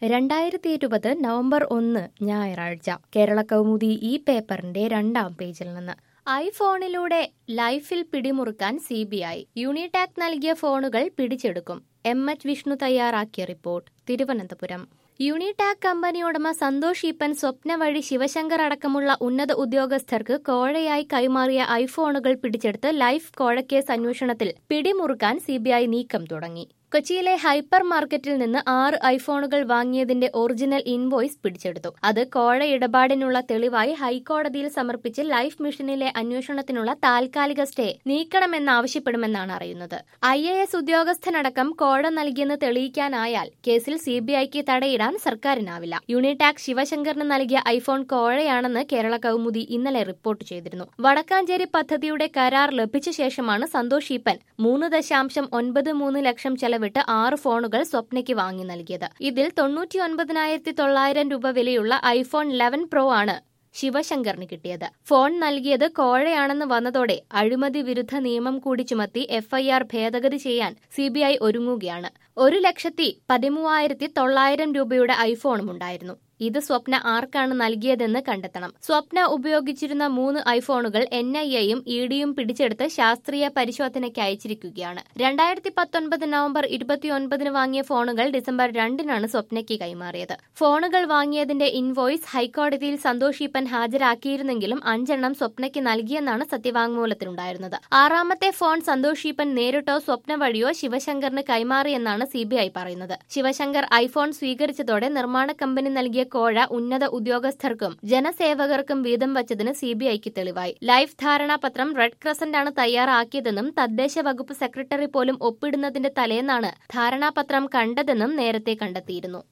രണ്ടായിരത്തി ഇരുപത് നവംബർ ഒന്ന് ഞായറാഴ്ച കേരള കൗമുദി ഈ പേപ്പറിന്റെ രണ്ടാം പേജിൽ നിന്ന് ഐഫോണിലൂടെ ലൈഫിൽ പിടിമുറുക്കാൻ സി ബി ഐ യൂണിടാക് നൽകിയ ഫോണുകൾ പിടിച്ചെടുക്കും എം എച്ച് വിഷ്ണു തയ്യാറാക്കിയ റിപ്പോർട്ട് തിരുവനന്തപുരം യൂണിടാക് കമ്പനി ഉടമ സന്തോഷ് ഈപ്പൻ സ്വപ്ന വഴി ശിവശങ്കർ അടക്കമുള്ള ഉന്നത ഉദ്യോഗസ്ഥർക്ക് കോഴയായി കൈമാറിയ ഐഫോണുകൾ പിടിച്ചെടുത്ത് ലൈഫ് കോഴക്കേസ് അന്വേഷണത്തിൽ പിടിമുറുക്കാൻ സിബിഐ നീക്കം തുടങ്ങി കൊച്ചിയിലെ ഹൈപ്പർ മാർക്കറ്റിൽ നിന്ന് ആറ് ഐഫോണുകൾ വാങ്ങിയതിന്റെ ഒറിജിനൽ ഇൻവോയ്സ് പിടിച്ചെടുത്തു അത് കോഴ ഇടപാടിനുള്ള തെളിവായി ഹൈക്കോടതിയിൽ സമർപ്പിച്ച് ലൈഫ് മിഷനിലെ അന്വേഷണത്തിനുള്ള താൽക്കാലിക സ്റ്റേ നീക്കണമെന്നാവശ്യപ്പെടുമെന്നാണ് അറിയുന്നത് ഐ എ എസ് ഉദ്യോഗസ്ഥനടക്കം കോഴ നൽകിയെന്ന് തെളിയിക്കാനായാൽ കേസിൽ സിബിഐക്ക് തടയിടാൻ സർക്കാരിനാവില്ല യൂണിടാക് ശിവശങ്കറിന് നൽകിയ ഐഫോൺ കോഴയാണെന്ന് കേരള കൗമുദി ഇന്നലെ റിപ്പോർട്ട് ചെയ്തിരുന്നു വടക്കാഞ്ചേരി പദ്ധതിയുടെ കരാർ ലഭിച്ച ശേഷമാണ് സന്തോഷ് ഈപ്പൻ മൂന്ന് ദശാംശം ഒൻപത് മൂന്ന് ലക്ഷം ചെലവിട്ട് ആറ് ഫോണുകൾ സ്വപ്നയ്ക്ക് വാങ്ങി നൽകിയത് ഇതിൽ തൊണ്ണൂറ്റി ഒൻപതിനായിരത്തി തൊള്ളായിരം രൂപ വിലയുള്ള ഐഫോൺ ലെവൻ പ്രോ ആണ് ശിവശങ്കറിന് കിട്ടിയത് ഫോൺ നൽകിയത് കോഴയാണെന്ന് വന്നതോടെ അഴിമതി വിരുദ്ധ നിയമം കൂടി ചുമത്തി എഫ്ഐആർ ഭേദഗതി ചെയ്യാൻ സിബിഐ ഒരുങ്ങുകയാണ് ഒരു ലക്ഷത്തി പതിമൂവായിരത്തി തൊള്ളായിരം രൂപയുടെ ഐഫോണും ഉണ്ടായിരുന്നു ഇത് സ്വപ്ന ആർക്കാണ് നൽകിയതെന്ന് കണ്ടെത്തണം സ്വപ്ന ഉപയോഗിച്ചിരുന്ന മൂന്ന് ഐഫോണുകൾ എൻ ഐ എയും ഇ ഡിയും പിടിച്ചെടുത്ത് ശാസ്ത്രീയ പരിശോധനയ്ക്ക് അയച്ചിരിക്കുകയാണ് രണ്ടായിരത്തി പത്തൊൻപത് നവംബർ ഇരുപത്തിയൊൻപതിന് വാങ്ങിയ ഫോണുകൾ ഡിസംബർ രണ്ടിനാണ് സ്വപ്നയ്ക്ക് കൈമാറിയത് ഫോണുകൾ വാങ്ങിയതിന്റെ ഇൻവോയ്സ് ഹൈക്കോടതിയിൽ സന്തോഷ് ഈപ്പൻ ഹാജരാക്കിയിരുന്നെങ്കിലും അഞ്ചെണ്ണം സ്വപ്നയ്ക്ക് നൽകിയെന്നാണ് സത്യവാങ്മൂലത്തിലുണ്ടായിരുന്നത് ആറാമത്തെ ഫോൺ സന്തോഷ് ഈപ്പൻ നേരിട്ടോ സ്വപ്ന വഴിയോ ശിവശങ്കറിന് കൈമാറിയെന്നാണ് സിബിഐ പറയുന്നത് ശിവശങ്കർ ഐഫോൺ സ്വീകരിച്ചതോടെ നിർമ്മാണ കമ്പനി നൽകിയ കോഴ ഉന്നത ഉദ്യോഗസ്ഥർക്കും ജനസേവകർക്കും വീതം വച്ചതിന് സിബിഐക്ക് തെളിവായി ലൈഫ് ധാരണാപത്രം റെഡ് ക്രസന്റ് ആണ് തയ്യാറാക്കിയതെന്നും തദ്ദേശ വകുപ്പ് സെക്രട്ടറി പോലും ഒപ്പിടുന്നതിന്റെ തലേന്നാണ് ധാരണാപത്രം കണ്ടതെന്നും നേരത്തെ കണ്ടെത്തിയിരുന്നു